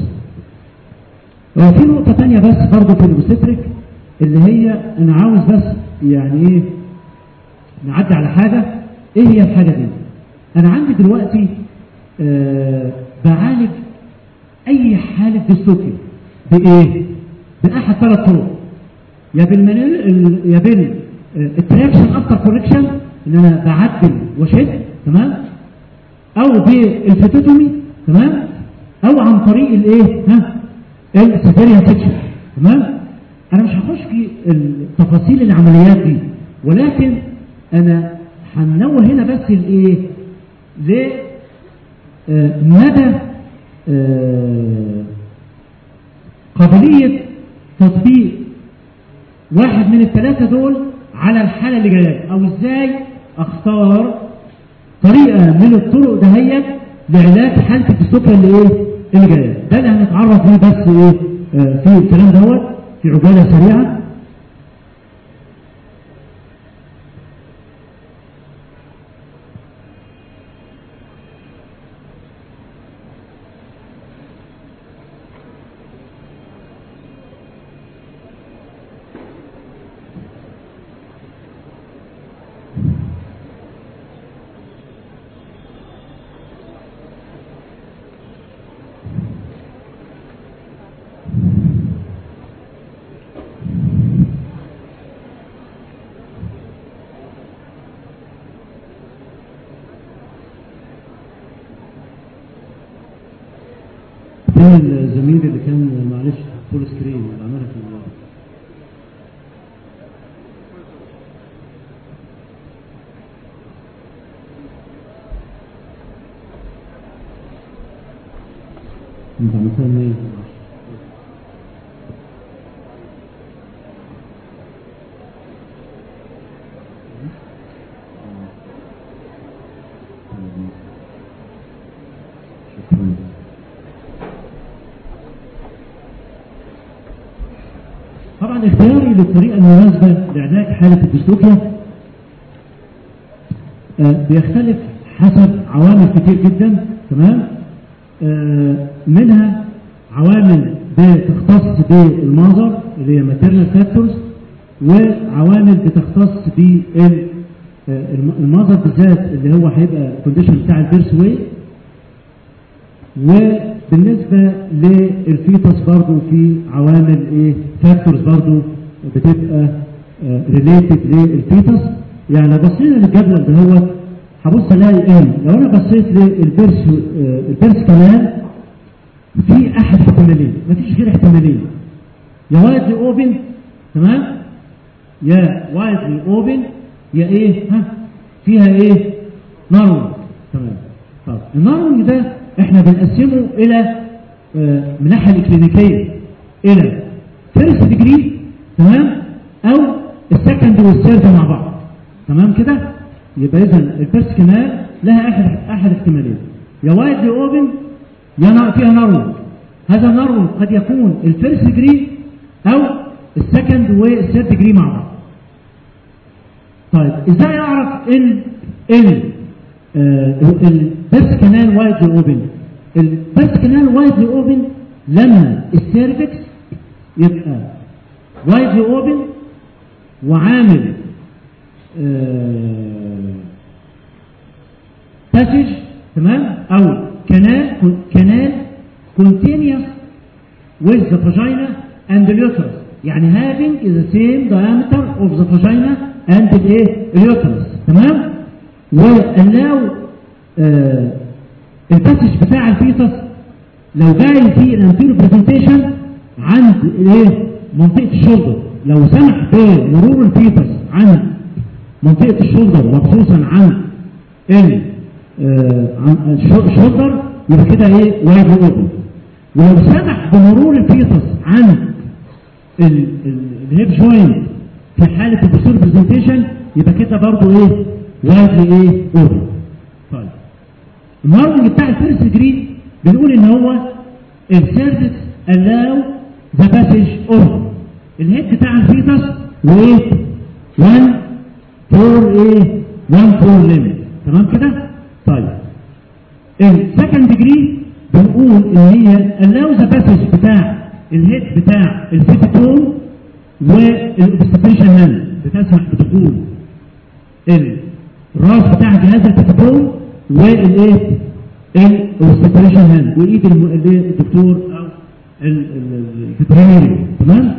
آه في نقطة تانية بس برضه في الاوبستريك اللي هي انا عاوز بس يعني ايه نعدي على حاجة ايه هي الحاجة دي؟ انا عندي دلوقتي آه بعالج اي حالة ديستوكيا بايه؟ باحد ثلاث طرق يا بالمنل يا بال التراكشن افتر كوركشن ان انا بعدل واشد تمام او بالفتوتومي تمام او عن طريق الايه ها السيزيريان سكشن تمام انا مش هخش في تفاصيل العمليات دي ولكن انا هنوه هنا بس الايه ل مدى قابليه تطبيق واحد من الثلاثة دول على الحالة اللي جاية أو إزاي أختار طريقة من الطرق دهيت لعلاج حالة الديستوبيا اللي إيه اللي جاية ده اللي هنتعرف فيه بس إيه آه في الكلام دوت في عجالة سريعة فين الزميل اللي كان معلش فول سكرين اللي عملها في ال- انت عملتها منين؟ شكرا طبعا اختياري للطريقة المناسبة لعلاج حالة الديستوكيا آه، بيختلف حسب عوامل كتير جدا تمام آه منها عوامل بتختص بالمنظر اللي هي ماتيرنال فاكتورز وعوامل بتختص بالمنظر بالذات اللي هو هيبقى الكونديشن بتاع البيرث ويت وبالنسبه للفيتس برضو في عوامل ايه فاكتورز برضو بتبقى ريليتد للفيتس يعني لو بصينا للجدول ده هو هبص الاقي ان لو انا بصيت للبيرس البيرس كمان في احد احتمالين مفيش غير احتمالين يا وايدلي اوبن تمام يا وايدلي اوبن يا ايه ها فيها ايه نارونج تمام طب النارونج ده احنا بنقسمه الى آه من الناحيه الاكلينيكيه الى فيرست ديجري تمام او السكند والثيرد مع بعض تمام كده يبقى اذا البيرس كمان لها احد احد احتمالين يا وايدلي اوبن يا نار فيها نارون هذا النارون قد يكون الفيرست ديجري او السكند والثيرد ديجري مع بعض طيب ازاي اعرف ان ان البيرس كانال وايدلي اوبن البيرس كانال وايدلي اوبن لما السيرفكس يبقى وايدلي اوبن وعامل باسج تمام او canal canal continuous with the vagina and the uterus يعني having the same diameter of the vagina and the uterus تمام واللاو آه الباسج بتاع الفيتس لو جاي في الانتيرو برزنتيشن عند ايه منطقه الشولدر لو سمح بمرور الفيتس عن منطقه الشولدر وخصوصا عن ال عن الشولدر يبقى كده ايه وايد اوبن ولو سمح بمرور الفيتس عن الهيب جوينت في حاله البوستير برزنتيشن يبقى كده برضه ايه وايد ايه اوبن طيب المارجن بتاع الفيرست ديجري بنقول ان هو السيرفكس allow ذا باسج اوبن الهيد بتاع الفيتس وايه 1 4 ايه 1 4 ليميت تمام كده طيب السكند ديجري بنقول ان هي allow ذا باسج بتاع الهيد بتاع الفيتوم والاوبستيشن هاند بتسمح بدخول الراس بتاع جهاز الفيتوم والايه الاوبستيشن هاند وايد الدكتور او الفيترينري تمام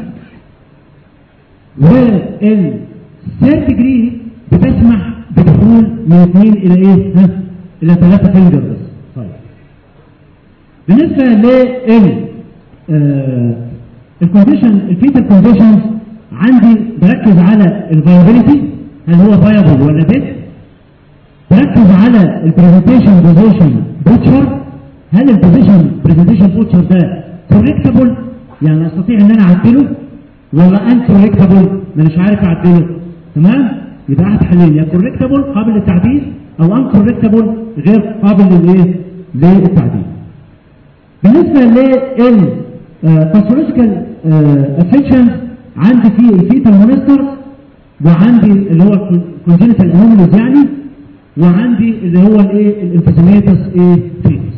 والثيرد ديجري بتسمح بدخول من اثنين الى ايه ها الى ثلاثة فينجر بس طيب بالنسبة لل الكونديشن الفيتال كونديشنز عندي بركز على الفايبيليتي هل هو فايبل ولا ديد بركز على البرزنتيشن بوزيشن بوتشر هل البوزيشن برزنتيشن بوتشر ده كوريكتابل يعني استطيع ان انا اعدله ولا ان كوريكتابل ما مش عارف اعدله تمام يبقى احد حلين يا كوريكتابل قابل للتعديل او ان كوريكتابل غير قابل للايه للتعديل بالنسبه لل باثولوجيكال افكشنز عندي في الفيتال مونستر وعندي اللي هو كونجنتال انوميليز يعني وعندي اللي هو الايه الانفيزيميتس ايه فيتس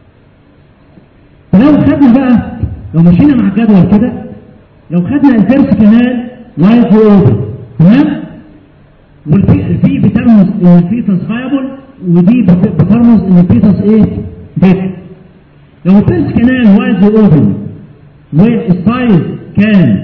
فلو خدنا بقى لو مشينا مع الجدول كده لو خدنا الفيرس كمان وايد اوفر تمام والفي بترمز ان الفيتس فايبل ودي بترمز ان الفيتس ايه بيت لو الفيرس كمان وايد اوفر والسايز كان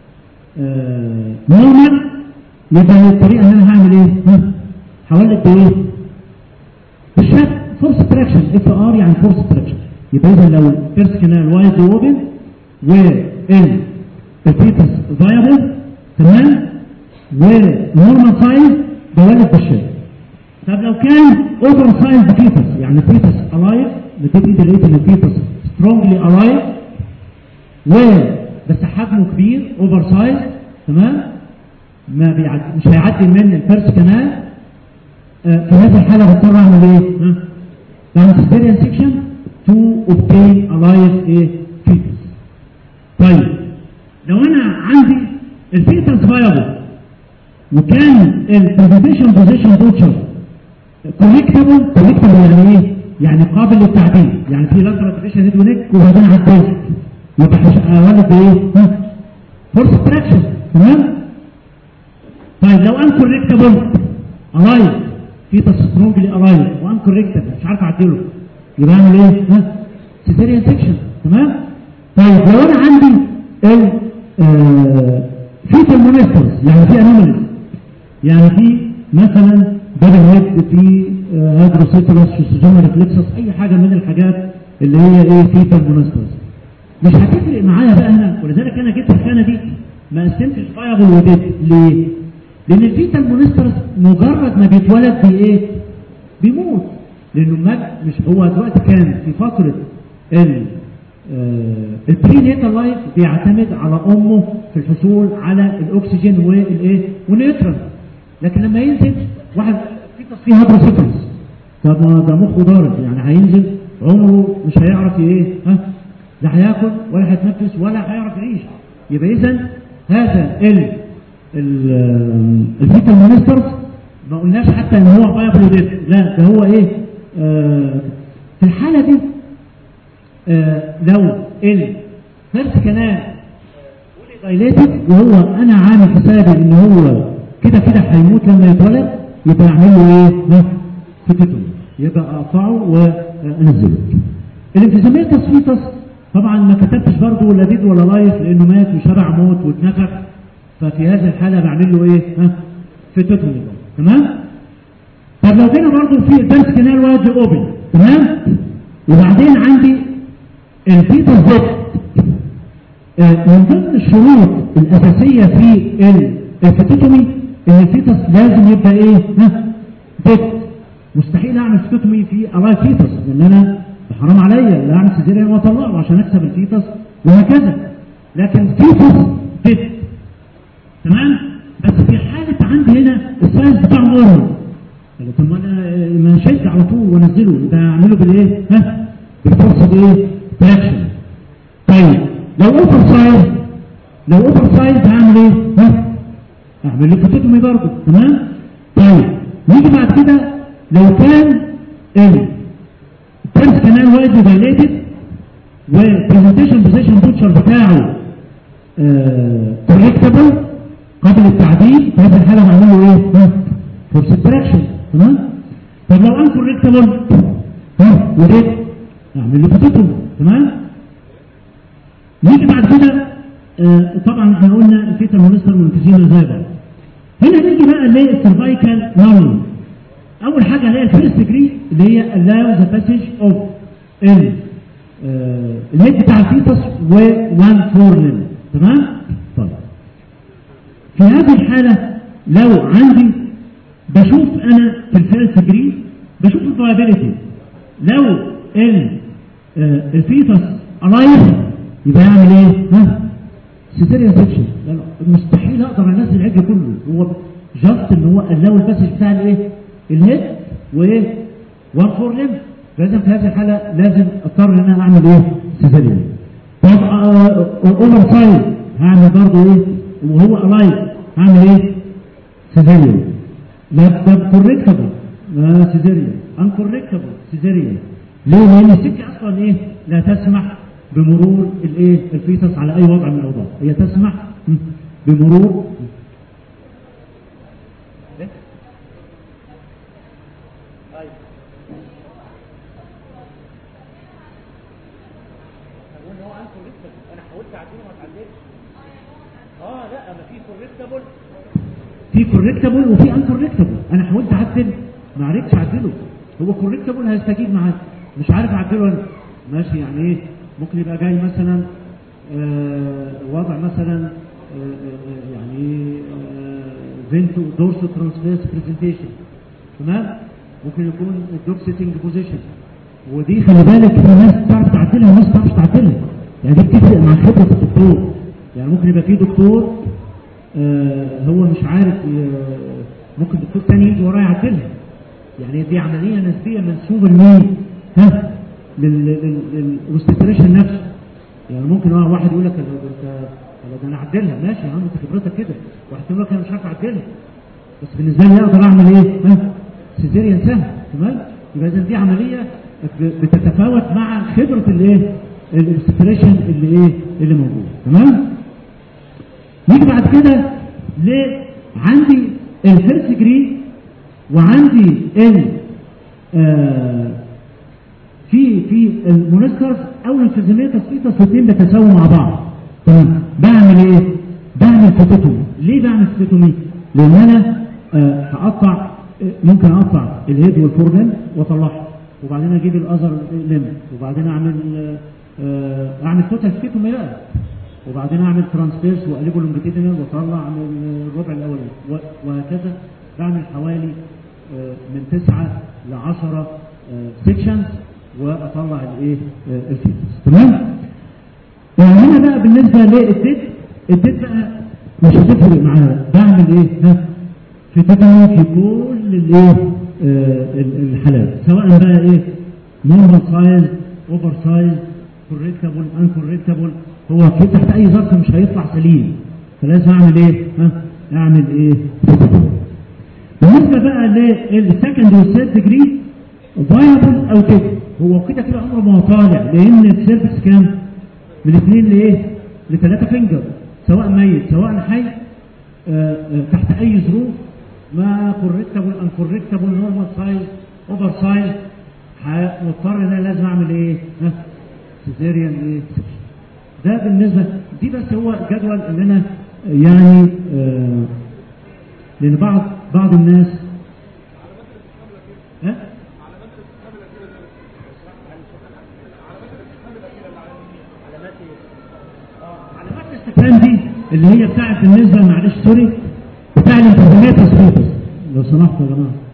نورمال يبقى الطريقه ان انا هعمل ايه؟ هولد بايه؟ بالشكل فورس تراكشن اف ار يعني فورس تراكشن يبقى اذا لو الفيرس كانال وايد اوبن وال الفيتس فايبل تمام ونورمال سايز بولد بالشكل طب لو كان اوفر سايز فيتس يعني فيتس الايف بتبقى دلوقتي ان الفيتس سترونجلي الايف و بس حجمه كبير اوفر سايز تمام ما بيعدي مش هيعدي من الفيرس كانال آه في هذه الحاله بضطر اعمل ايه؟ بعمل سبيريان سيكشن تو اوبتين الايف ايه فيتس طيب لو انا عندي الفيتس فايبل وكان البرزنتيشن بوزيشن بوتشر كونكتبل كونكتبل يعني ايه؟ يعني قابل للتعديل يعني في لاترال ديفيشن هيد ونيك وبعدين عدلت يبقى مش ولد بايه؟ ها؟ فورس تراكشن تمام؟ طيب لو ان كوريكتابل الايف في سترونجلي الايف وان كوريكتابل مش عارف اعدله يبقى اعمل ايه؟ ها؟ سيزيريان سيكشن تمام؟ طيب لو انا عندي ال فيتال مونسترز يعني في انوماليز يعني في مثلا بدل هيد في هيدروسيتولس شيستوزوما ريفلكسس اي حاجه من الحاجات اللي هي ايه فيتال مونسترز مش هتفرق معايا بقى هنا ولذلك انا جيت الخانه دي ما قسمتش فايبل وديد ليه؟ لان الفيتال مونسترز مجرد ما بيتولد بي ايه؟ بيموت لانه ما مش هو دلوقتي كان في فتره ال البري نيتال لايف بيعتمد على امه في الحصول على الاكسجين والايه؟ والنيوترال لكن لما ينزل واحد في تصفيه هيدروسيفلس طب ما ده مخه ضارب يعني هينزل عمره مش هيعرف ايه ها لا هياكل ولا هيتنفس ولا هيعرف يعيش يبقى اذا هذا ال الفيتال مونسترز ما قلناش حتى ان هو فايبل ديت لا ده هو ايه آه في الحاله دي آه لو الفيرست كانال دايليتد وهو انا عامل حسابي ان هو كده كده هيموت لما يتولد يبقى اعمل له ايه؟ فيتوتوم يبقى اقطعه وانزله. الانفيزيمية تصفيتس طبعا ما كتبتش برضه لا ديد ولا لايف لانه مات وشبع موت واتنفخ ففي هذه الحاله بعمل له ايه؟ ها؟ فيتوتوم تمام؟ طب لو جينا برضه في الدرس كانال وايد اوبن تمام؟ وبعدين عندي الفيتوس زيت من ضمن الشروط الاساسيه في الفيتوتومي ان الفيتوس لازم يبقى ايه؟ ها؟ ديت مستحيل اعمل فيتوتومي في الايف فيتوس لان انا حرام عليا لا اعمل سيزيريان واطلعه عشان اكسب الفيتوس وهكذا لكن فيتوس ديت تمام؟ بس في حاله عندي هنا السايز بتاعه نورمال طب ما انا ما شد على طول وانزله ده اعمله بالايه؟ ها؟ بالفورس بايه؟ تراكشن طيب لو اوفر سايز لو اوفر سايز هعمل ايه؟ ها؟ اعمل له فوتوتومي برضه تمام؟ طيب نيجي بعد كده لو كان ال البرس كانال وايد دايليتد والبرزنتيشن بوزيشن بوتشر بتاعه كوريكتابل قابل للتعديل في هذه الحاله بعمل له ايه؟ ها؟ فورس تراكشن تمام؟ طب لو ان كوريكتابل ها وليه؟ اعمل له فوتوتومي تمام؟ نيجي بعد كده آه طبعا احنا قلنا الفيتا مونستر والانفيزيما زي بعض هنا نيجي بقى للسيرفايكال نورمال اول حاجه اللي هي الفيرست ديجري اللي هي allow the passage of ال الهيد بتاع الفيتس وان فورلن تمام؟ طيب في هذه الحاله لو عندي بشوف انا في الفيرست ديجري بشوف الفايبيليتي لو ال الفيتس الايف يبقى يعمل ايه؟ ها؟ سيزيريان سكشن لا لا مستحيل اقدر انزل العجل كله هو جاست ان هو قلاوي الباسج بتاع الايه؟ الهيد وايه؟ وان فور ليم لازم في هذه الحاله لازم اضطر ان انا اعمل ايه؟ سيزيريان طب اوفر سايد هعمل برضه ايه؟ وهو الايف هعمل ايه؟ سيزيريان لا ده كوريكتبل لا سيزيريان ان كوريكتبل سيزيريان ليه؟ لان السكه اصلا ايه؟ لا تسمح بمرور الايه الفيتس على اي وضع من الاوضاع هي تسمح بمرور اه لا ما في كوريكتابل في كوريكتابل وفي ان كوريكتابل انا حاولت اعدل ما عرفتش اعدله هو كوريكتابل هيستجيب معاك مش عارف اعدله انا ماشي يعني ايه ممكن يبقى جاي مثلا آه وضع مثلا آه آه يعني فينتو دورسو ترانسفيرس برزنتيشن تمام ممكن يكون الدوك سيتنج بوزيشن ودي خلي بالك في ناس تعرف تعدلها وناس ما تعرفش تعدلها يعني دي بتفرق مع خبره الدكتور يعني ممكن يبقى في دكتور هو مش عارف ممكن دكتور تاني يجي وراه يعدلها يعني دي عمليه نسبيه منسوبه لمين؟ ها؟ للاستيتريشن نفسه يعني ممكن واحد يقول لك انت ده انا اعدلها ماشي يا عم انت خبرتك كده واحد يقول لك انا مش عارف اعدلها بس بالنسبه لي اقدر اعمل ايه؟ ها؟ سيزيريان سهل تمام؟ يبقى اذا دي عمليه ب- بتتفاوت مع خبره الايه الاكسبريشن اللي ايه اللي موجود تمام نيجي بعد كده ل عندي الهيرث جري وعندي ال آه في في المونسترز او الانفيزيميه تسقيطس الاثنين بيتساووا مع بعض تمام بعمل ايه؟ بعمل فوتوتومي ليه بعمل فوتوتومي؟ لان انا آه هقطع آه، ممكن اقطع الهيد والفورجن واطلعها وبعدين اجيب الاذر لم وبعدين اعمل آه، آه اعمل توتال فوتوتومي بقى وبعدين اعمل ترانسفيرس واقلبه لونجيتيدنال واطلع من الربع الاولاني و- وهكذا بعمل حوالي آه، من تسعة ل 10 سيكشنز واطلع الايه آه، الفيتس تمام هنا بقى بالنسبه للديت الديت بقى مش هتفرق معايا بعمل ايه ها في تتمي في كل الايه آه، ال- الحالات سواء بقى ايه نورمال سايز اوفر سايز كوريكتابل ان كوريكتابل هو في تحت اي ظرف مش هيطلع سليم فلازم اعمل ايه ها اعمل ايه بالنسبه بقى للسكند والثيرد ديجري فايبل او كده هو كده كده عمره ما هو طالع لان السيرفكس كام من اثنين لايه لثلاثه فينجر سواء ميت سواء حي آه، آه، تحت اي ظروف ما كوريكتابل ان كوريكتابل نورمال سايز اوفر سايز مضطر ان انا لازم اعمل ايه ها سيزيريان ايه ده بالنسبه دي بس هو جدول اللي انا يعني آه لان بعض بعض الناس ها علامات الاستفهام دي اللي هي بتاعت بالنسبه معلش سوري بتاع الانترفينات تصفيفس لو سمحتوا يا جماعه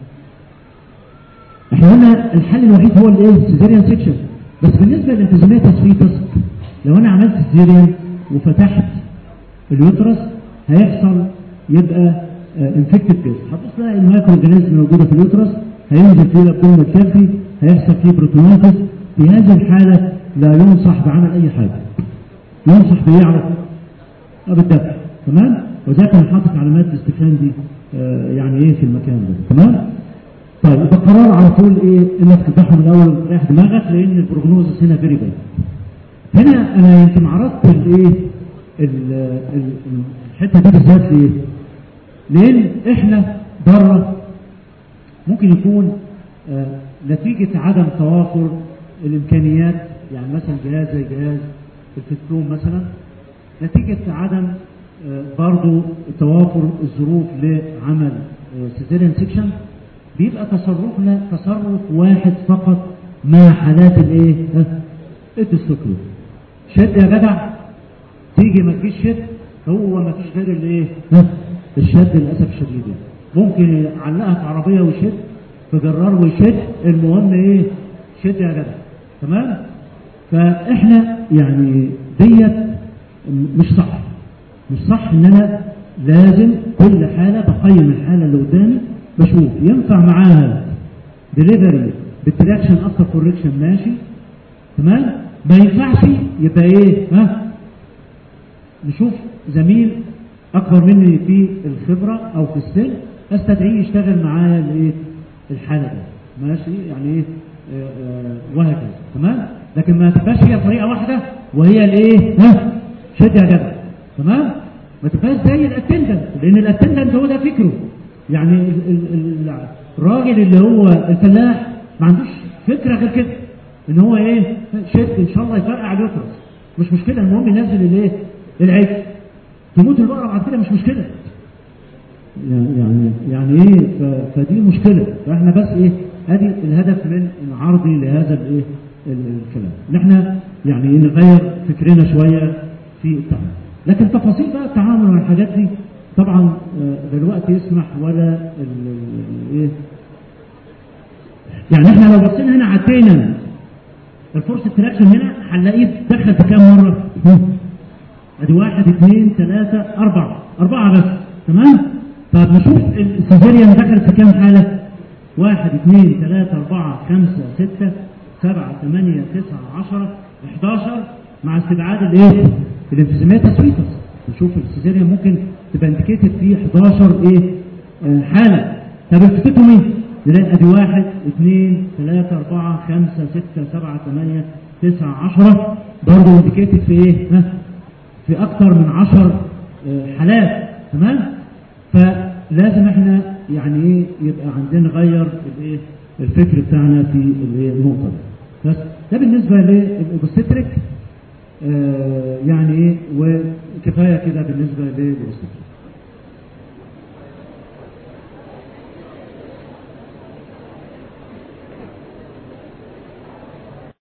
احنا قلنا الحل الوحيد هو الايه السيزيريان سيكشن بس بالنسبه للانتزاميه تصفيفس لو انا عملت سيزيريان وفتحت اليوترس هيحصل يبقى انفكتد كيس هتبص تلاقي المايكرو اورجانيزم موجوده في اليوترس هينزل فيه الابدومينال كافي هيحصل فيه بروتونايتس في هذه الحاله لا ينصح بعمل اي حاجه ينصح بايه على طول؟ اه بالدفع تمام وذاك انا حاطط علامات الاستفهام دي آه يعني ايه في المكان ده تمام طيب يبقى القرار على طول ايه انك تفتحهم الاول ريح دماغك لان البروجنوزس هنا فيري باد هنا انا يمكن عرضت الايه ال- ال- الحته دي بالذات ليه؟ لان احنا بره ممكن يكون آه نتيجه عدم توافر الامكانيات يعني مثلا جهاز زي جهاز الفتلوم مثلا نتيجه عدم آه برضو توافر الظروف لعمل سيزيريان سيكشن بيبقى تصرفنا تصرف واحد فقط مع حالات الايه؟ ها؟ التستوكلو شد يا جدع تيجي ما تجيش شد هو ما فيش غير الايه؟ ها؟ الشد للاسف الشديد يعني. ممكن يعلقها في عربيه ويشد في جرار ويشد المهم ايه؟ شد يا جدع تمام؟ فاحنا يعني ديت مش صح مش صح ان انا لازم كل حاله بقيم الحاله اللي قدامي بشوف ينفع معاها ديليفري بالتراكشن افتر كوركشن ماشي تمام ما ينفعش يبقى ايه ها نشوف زميل اكبر مني في الخبره او في السن استدعيه يشتغل معايا الايه الحاله دي ماشي يعني ايه آه، آه، وهكذا تمام لكن ما تبقاش هي طريقه واحده وهي الايه ها شد يا جدع تمام ما تبقاش زي الاتندنت لان الاتندنت هو ده فكره يعني ال- ال- ال- الراجل اللي هو الفلاح ما عندوش فكره غير كده ان هو ايه شد ان شاء الله يفرقع اليوترس مش مشكله المهم ينزل الايه العيش تموت البقره بعد كده مش مشكله يعني يعني ايه ف- فدي مشكله فاحنا بس ايه ادي الهدف من عرضي لهذا الايه ال- الكلام ان احنا يعني نغير فكرنا شويه في التعامل لكن تفاصيل بقى التعامل مع الحاجات دي طبعا آه، لا الوقت يسمح ولا ال- ال- ايه يعني احنا لو بصينا هنا عدينا الفورس تراكشن هنا هنلاقيه دخل في كام مره؟ ادي واحد اثنين ثلاثة أربعة أربعة بس تمام؟ طب نشوف السيزيريان دخل في كام حالة؟ واحد اثنين ثلاثة أربعة خمسة ستة سبعة ثمانية تسعة عشرة 11 مع استبعاد الايه؟ الانفيزيمات تسويتس نشوف السيزيريان ممكن تبقى انديكيتد فيه 11 ايه؟ آه، حالة طب الفتومي نلاقي ادي واحد اثنين ثلاثة أربعة خمسة ستة سبعة ثمانية تسعة عشرة برضه انديكيتد في ايه؟ ها؟ في أكثر من عشر آه، حالات تمام؟ فلازم احنا يعني ايه يبقى عندنا نغير الايه؟ الفكر بتاعنا في الايه؟ النقطة دي. بس ده بالنسبة للأوبستريك آه يعني ايه وكفاية كده بالنسبة للأوبستريك.